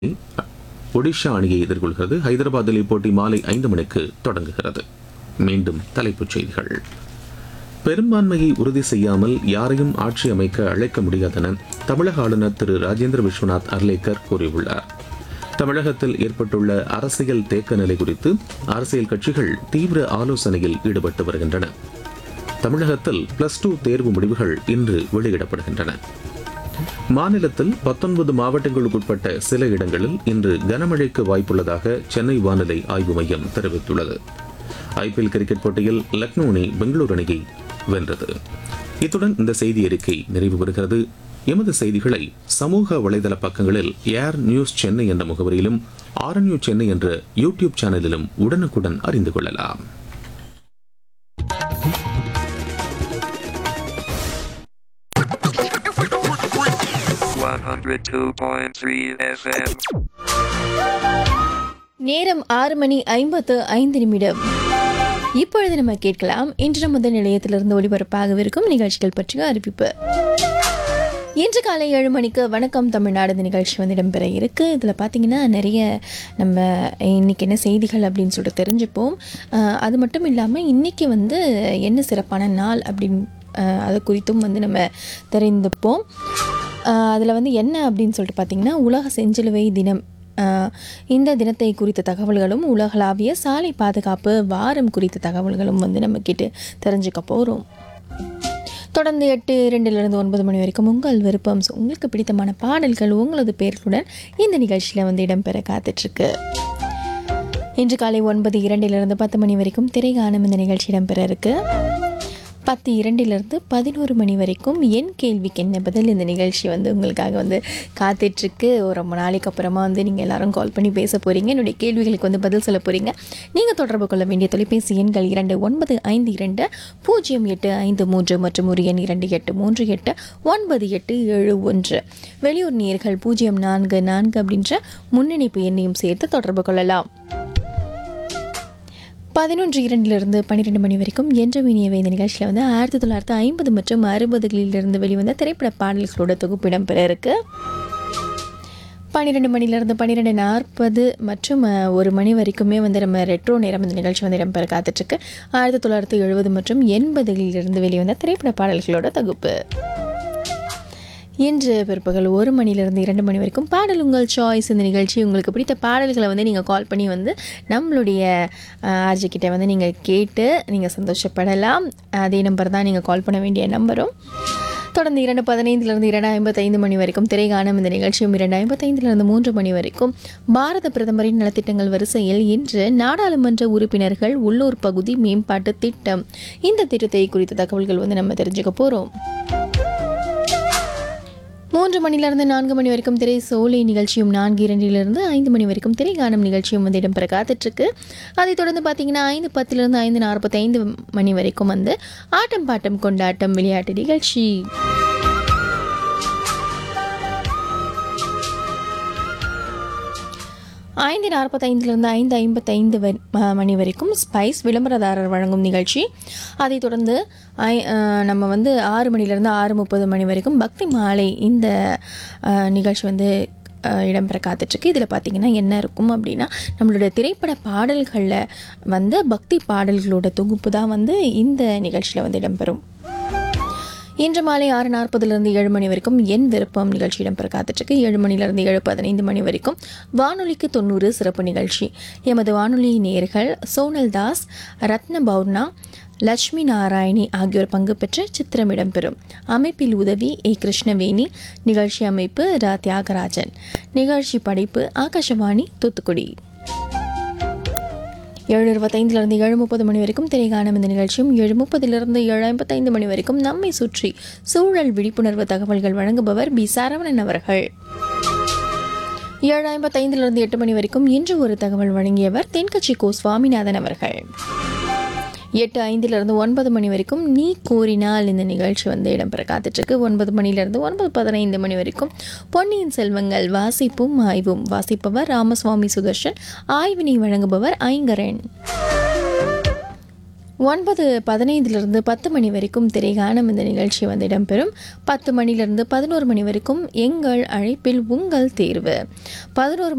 ஒடிஷா அணியை எதிர்கொள்கிறது ஹைதராபாத்தில் இப்போட்டி மாலை ஐந்து மணிக்கு தொடங்குகிறது மீண்டும் தலைப்புச் செய்திகள் பெரும்பான்மையை உறுதி செய்யாமல் யாரையும் ஆட்சி அமைக்க அழைக்க முடியாதென தமிழக ஆளுநர் திரு ராஜேந்திர விஸ்வநாத் அர்லேக்கர் கூறியுள்ளார் தமிழகத்தில் ஏற்பட்டுள்ள அரசியல் தேக்க நிலை குறித்து அரசியல் கட்சிகள் தீவிர ஆலோசனையில் ஈடுபட்டு வருகின்றன தமிழகத்தில் பிளஸ் டூ தேர்வு முடிவுகள் இன்று வெளியிடப்படுகின்றன மாநிலத்தில் பத்தொன்பது மாவட்டங்களுக்குட்பட்ட சில இடங்களில் இன்று கனமழைக்கு வாய்ப்புள்ளதாக சென்னை வானிலை ஆய்வு மையம் தெரிவித்துள்ளது ஐபிஎல் கிரிக்கெட் போட்டியில் லக்னோ அணி பெங்களூரு அணியை வென்றது இத்துடன் இந்த செய்தி அறிக்கை நிறைவு பெறுகிறது எமது செய்திகளை சமூக வலைதள பக்கங்களில் ஏர் நியூஸ் சென்னை என்ற முகவரியிலும் ஆர்என்யூ சென்னை என்ற யூடியூப் சேனலிலும் உடனுக்குடன் அறிந்து கொள்ளலாம் 102.3 FM. நேரம் ஆறு மணி ஐம்பத்து ஐந்து நிமிடம் இப்பொழுது நம்ம கேட்கலாம் இன்று முதல் நிலையத்திலிருந்து ஒளிபரப்பாகவிருக்கும் நிகழ்ச்சிகள் பற்றிய அறிவிப்பு இன்று காலை ஏழு மணிக்கு வணக்கம் தமிழ்நாடு இந்த நிகழ்ச்சி வந்து இடம்பெற இருக்கு இதில் பார்த்தீங்கன்னா நிறைய நம்ம இன்னைக்கு என்ன செய்திகள் அப்படின்னு சொல்லிட்டு தெரிஞ்சுப்போம் அஹ் அது மட்டும் இல்லாமல் இன்னைக்கு வந்து என்ன சிறப்பான நாள் அப்படின்னு அஹ் அது குறித்தும் வந்து நம்ம தெரிந்துப்போம் அதில் வந்து என்ன அப்படின்னு சொல்லிட்டு பார்த்தீங்கன்னா உலக செஞ்சிலுவை தினம் ஆஹ் இந்த தினத்தை குறித்த தகவல்களும் உலகளாவிய சாலை பாதுகாப்பு வாரம் குறித்த தகவல்களும் வந்து நம்ம கிட்ட தெரிஞ்சுக்க போகிறோம் தொடர்ந்து எட்டு இரண்டிலிருந்து ஒன்பது மணி வரைக்கும் உங்கள் விருப்பம் So, உங்களுக்கு பிடித்தமான பாடல்கள் உங்களது பெயர்களுடன் இந்த நிகழ்ச்சியில் வந்து இடம்பெற காத்துட்ருக்கு இன்று காலை ஒன்பது இரண்டிலிருந்து பத்து மணி வரைக்கும் திரைகாணும் இந்த நிகழ்ச்சி இடம்பெற இருக்கு பத்து இரண்டிலிருந்து பதினோரு மணி வரைக்கும் என் கேள்விக்கு என்ன பதில் இந்த நிகழ்ச்சி வந்து உங்களுக்காக வந்து காத்துட்ருக்கு ஒரு ரொம்ப நாளைக்கு அப்புறமா வந்து நீங்கள் எல்லாரும் கால் பண்ணி பேச போகிறீங்க என்னுடைய கேள்விகளுக்கு வந்து பதில் சொல்ல போகிறீங்க நீங்கள் தொடர்பு கொள்ள வேண்டிய தொலைபேசி எண்கள் இரண்டு ஒன்பது ஐந்து இரண்டு பூஜ்ஜியம் எட்டு ஐந்து மூன்று மற்றும் ஒரு எண் இரண்டு எட்டு மூன்று எட்டு ஒன்பது எட்டு ஏழு ஒன்று வெளியூர் நேர்கள் பூஜ்ஜியம் நான்கு நான்கு அப்படின்ற முன்னிணைப்பு எண்ணையும் சேர்த்து தொடர்பு கொள்ளலாம் பதினொன்று இரண்டிலிருந்து பன்னிரெண்டு மணி வரைக்கும் என்ற இனியவை இந்த நிகழ்ச்சியில் வந்து ஆயிரத்தி தொள்ளாயிரத்தி ஐம்பது மற்றும் அறுபதுகளிலிருந்து வெளிவந்த திரைப்பட பாடல்களோட தொகுப்பு இடம்பெற இருக்கு பன்னிரெண்டு மணிலேருந்து பன்னிரெண்டு நாற்பது மற்றும் அஹ், ஒரு மணி வரைக்குமே வந்து நம்ம ரெட்ரோ நேரம் இந்த நிகழ்ச்சி வந்து இடம்பெற காத்துட்ருக்கு ஆயிரத்தி தொள்ளாயிரத்தி எழுபது மற்றும் எண்பதுகளிலிருந்து வெளிவந்த திரைப்பட பாடல்களோட தொகுப்பு இன்று பிற்பகல் ஒரு மணிலிருந்து இரண்டு மணி வரைக்கும் பாடல் உங்கள் சாய்ஸ் இந்த நிகழ்ச்சி உங்களுக்கு பிடித்த பாடல்களை வந்து நீங்கள் கால் பண்ணி வந்து நம்மளுடைய ஆர்ஜி கிட்ட வந்து நீங்கள் கேட்டு நீங்கள் சந்தோஷப்படலாம் அதே நம்பர் தான் நீங்கள் கால் பண்ண வேண்டிய நம்பரும் தொடர்ந்து இரண்டு பதினைந்திலிருந்து இரண்டு ஐம்பத்தைந்து மணி வரைக்கும் திரைகாணும் இந்த நிகழ்ச்சியும் இரண்டு ஐம்பத்தைந்திலிருந்து மூன்று மணி வரைக்கும் பாரத பிரதமரின் நலத்திட்டங்கள் வரிசையில் இன்று நாடாளுமன்ற உறுப்பினர்கள் உள்ளூர் பகுதி மேம்பாட்டு திட்டம் இந்த திட்டத்தை குறித்த தகவல்கள் வந்து நம்ம தெரிஞ்சுக்க போகிறோம் மூன்று மணிலிருந்து நான்கு மணி வரைக்கும் திரை சோலை நிகழ்ச்சியும் நான்கு இரண்டிலிருந்து ஐந்து மணி வரைக்கும் திரை காணும் நிகழ்ச்சியும் வந்து இடம்பெற காத்துட்ருக்கு அதைத் தொடர்ந்து பார்த்தீங்கன்னா ஐந்து பத்திலிருந்து ஐந்து நாற்பத்தைந்து மணி வரைக்கும் வந்து ஆட்டம் பாட்டம் கொண்டாட்டம் விளையாட்டு நிகழ்ச்சி ஐந்து நாற்பத்தைந்திலிருந்து ஐந்து ஐம்பத்தைந்து வ- ம- மணி வரைக்கும் ஸ்பைஸ் விளம்பரதாரர் வழங்கும் நிகழ்ச்சி அதைத் தொடர்ந்து ஐ அஹ், நம்ம வந்து ஆறு மணிலேருந்து ஆறு முப்பது மணி வரைக்கும் பக்தி மாலை இந்த அஹ், நிகழ்ச்சி வந்து அஹ், இடம்பெற காத்துட்ருக்கு இதில் பார்த்தீங்கன்னா என்ன இருக்கும் அப்படின்னா நம்மளுடைய திரைப்பட பாடல்களில் வந்து பக்தி பாடல்களோட தொகுப்பு தான் வந்து இந்த நிகழ்ச்சியில் வந்து இடம்பெறும் இன்று மாலை ஆறு நாற்பதுலேருந்து ஏழு மணி வரைக்கும் என் விருப்பம் நிகழ்ச்சி இடம்பெற காத்துட்ருக்கு ஏழு மணிலேருந்து ஏழு பதினைந்து மணி வரைக்கும் வானொலிக்கு தொண்ணூறு சிறப்பு நிகழ்ச்சி எமது வானொலி நேயர்கள் சோனல் தாஸ் ரத்ன பௌர்ணா லட்சுமி நாராயணி ஆகியோர் பங்கு பெற்ற சித்திரம் இடம்பெறும் அமைப்பில் உதவி ஏ கிருஷ்ணவேணி நிகழ்ச்சி அமைப்பு ரா தியாகராஜன் நிகழ்ச்சி படைப்பு ஆகாஷவாணி தூத்துக்குடி ஏழு இருபத்தைந்துலேருந்து ஏழு முப்பது மணி வரைக்கும் திரைகாணும் இந்த நிகழ்ச்சியும் ஏழு முப்பதிலிருந்து ஏழு ஐம்பத்தைந்து மணி வரைக்கும் நம்மை சுற்றி சூழல் விழிப்புணர்வு தகவல்கள் வழங்குபவர் பி சரவணன் அவர்கள் ஏழு ஐம்பத்தைந்திலிருந்து எட்டு மணி வரைக்கும் இன்று ஒரு தகவல் வழங்கியவர் தென்கட்சி கோ சுவாமிநாதன் அவர்கள் எட்டு ஐந்திலிருந்து ஒன்பது மணி வரைக்கும் நீ கூறினால் இந்த நிகழ்ச்சி வந்து இடம்பெற காத்துட்ருக்கு ஒன்பது மணிலிருந்து ஒன்பது பதினைந்து மணி வரைக்கும் பொன்னியின் செல்வங்கள் வாசிப்பும் ஆய்வும் வாசிப்பவர் ராமசுவாமி சுதர்ஷன் ஆய்வினை வழங்குபவர் ஐங்கரன் ஒன்பது பதினைந்திலிருந்து பத்து மணி வரைக்கும் திரைகாணும் இந்த நிகழ்ச்சி வந்து இடம்பெறும் பத்து மணிலிருந்து பதினோரு மணி வரைக்கும் எங்கள் அழைப்பில் உங்கள் தேர்வு பதினோரு